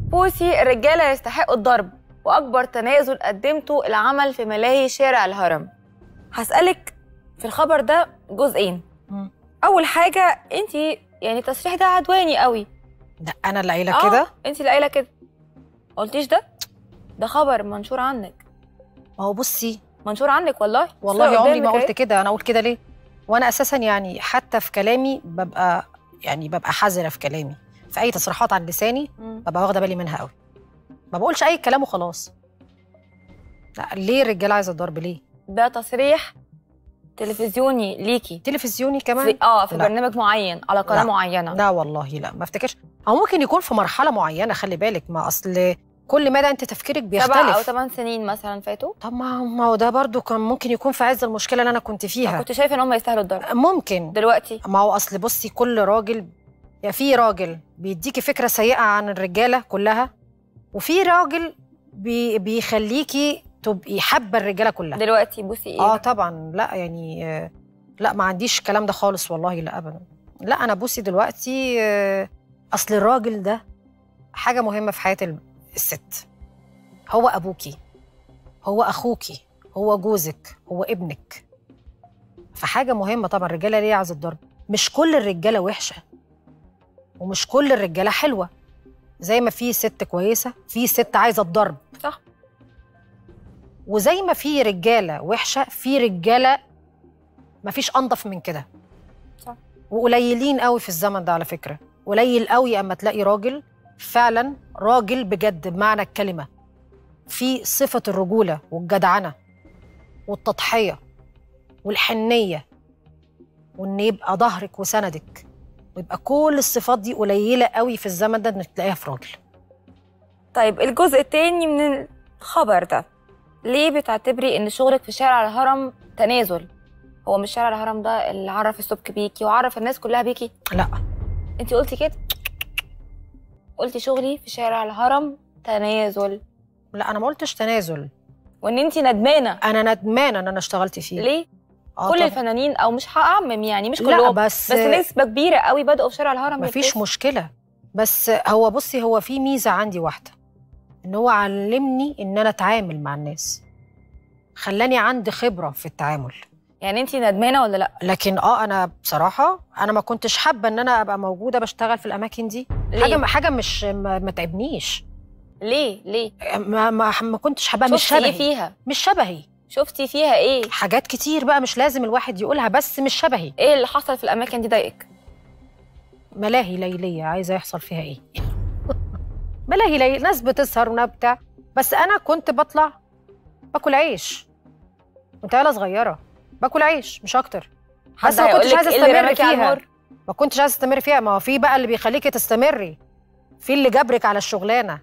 بوسي الرجاله يستحقوا الضرب واكبر تنازل قدمته العمل في ملاهي شارع الهرم هسالك في الخبر ده جزئين مم. اول حاجه انت يعني التصريح ده عدواني قوي ده انا اللي قايله كده انت اللي قايله كده ما قلتيش ده ده خبر منشور عنك ما هو بصي منشور عنك والله والله الصورة عمري ما قدامك قلت أهي. كده انا اقول كده ليه وانا اساسا يعني حتى في كلامي ببقى يعني ببقى حذره في كلامي في اي تصريحات عن لساني مم. ببقى واخده بالي منها قوي ما بقولش اي كلام وخلاص لا ليه الرجاله عايزه الضرب ليه ده تصريح تلفزيوني ليكي تلفزيوني كمان في اه في لا. برنامج معين على قناه لا. معينه لا والله لا ما افتكرش او ممكن يكون في مرحله معينه خلي بالك ما اصل كل مدى انت تفكيرك سبع او بيختلف ثمان سنين مثلا فاتوا طب ما ما هو ده برضو كان ممكن يكون في عز المشكله اللي انا كنت فيها كنت شايفه ان هم يستاهلوا الضرب ممكن دلوقتي ما هو اصل بصي كل راجل يا في راجل بيديكي فكره سيئه عن الرجاله كلها وفي راجل بي بيخليكي تبقي حابه الرجاله كلها دلوقتي بصي ايه اه طبعا لا يعني آه، لا ما عنديش الكلام ده خالص والله لا ابدا لا انا بصي دلوقتي آه، اصل الراجل ده حاجه مهمه في حياه ال- الست هو ابوكي هو اخوكي هو جوزك هو ابنك فحاجه مهمه طبعا الرجاله ليه عايزه الضرب مش كل الرجاله وحشه ومش كل الرجاله حلوه زي ما في ست كويسه في ست عايزه الضرب صح وزي ما في رجاله وحشه في رجاله مفيش انضف من كده صح. وقليلين قوي في الزمن ده على فكره قليل قوي اما تلاقي راجل فعلا راجل بجد بمعنى الكلمه في صفه الرجوله والجدعنه والتضحيه والحنيه وان يبقى ظهرك وسندك ويبقى كل الصفات دي قليله قوي في الزمن ده انك تلاقيها في راجل طيب الجزء التاني من الخبر ده ليه بتعتبري ان شغلك في شارع الهرم تنازل هو مش شارع الهرم ده اللي عرف السبك بيكي وعرف الناس كلها بيكي لا انت قلتي كده قلتي شغلي في شارع الهرم تنازل لا انا ما قلتش تنازل وان انت ندمانه انا ندمانه ان انا اشتغلت فيه ليه آه كل طبعاً. الفنانين او مش هعمم يعني مش لا كلهم بس بس نسبه كبيره قوي بدأوا في شارع الهرم مفيش يلبسوا. مشكله بس هو بصي هو في ميزه عندي واحده ان هو علمني ان انا اتعامل مع الناس خلاني عندي خبره في التعامل يعني انت ندمانه ولا لا لكن اه انا بصراحه انا ما كنتش حابه ان انا ابقى موجوده بشتغل في الاماكن دي ليه؟ حاجه حاجه مش ما, ما تعبنيش ليه ليه ما, ما, ما كنتش حابه مش شفتي ايه شبهي فيها مش شبهي شفتي فيها ايه حاجات كتير بقى مش لازم الواحد يقولها بس مش شبهي ايه اللي حصل في الاماكن دي ضايقك ملاهي ليليه عايزه يحصل فيها ايه ملاهي ليليه ناس بتسهر وناس بتاع بس انا كنت بطلع باكل عيش كنت عيله صغيره باكل عيش مش اكتر بس حد ما كنتش هيقولك عايزه ايه اللي استمر رماكي على فيها النار؟ ما كنتش عايزه استمر فيها ما هو في بقى اللي بيخليكي تستمري في اللي جبرك على الشغلانه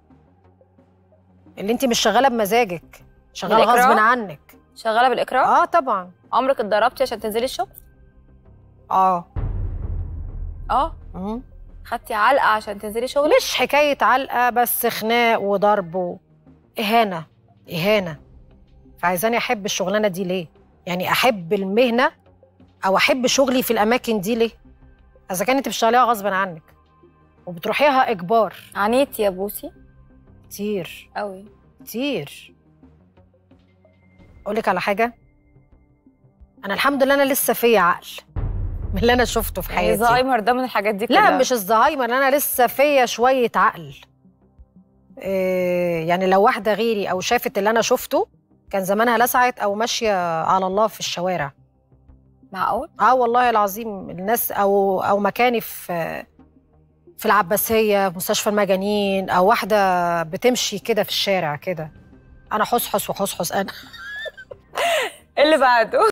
اللي انت مش شغاله بمزاجك شغاله بالإكراه؟ غصب عنك شغاله بالاكراه اه طبعا عمرك اتضربتي عشان تنزلي الشغل اه اه مم. خدتي علقه عشان تنزلي شغل مش حكايه علقه بس خناق وضرب واهانه اهانه فعايزاني احب الشغلانه دي ليه يعني احب المهنه او احب شغلي في الاماكن دي ليه اذا كانت بتشتغليها غصب عنك وبتروحيها اجبار عانيتي يا بوسي كتير قوي كتير اقول لك على حاجه انا الحمد لله انا لسه فيا عقل من اللي انا شفته في يعني حياتي زهايمر ده من الحاجات دي كلها لا مش الزهايمر انا لسه فيا شويه عقل إيه يعني لو واحده غيري او شافت اللي انا شفته كان زمانها لسعت او ماشيه على الله في الشوارع معقول اه والله العظيم الناس او او مكاني في في العباسيه في مستشفى المجانين او واحده بتمشي كده في الشارع كده انا حصحص وحصحص انا اللي بعده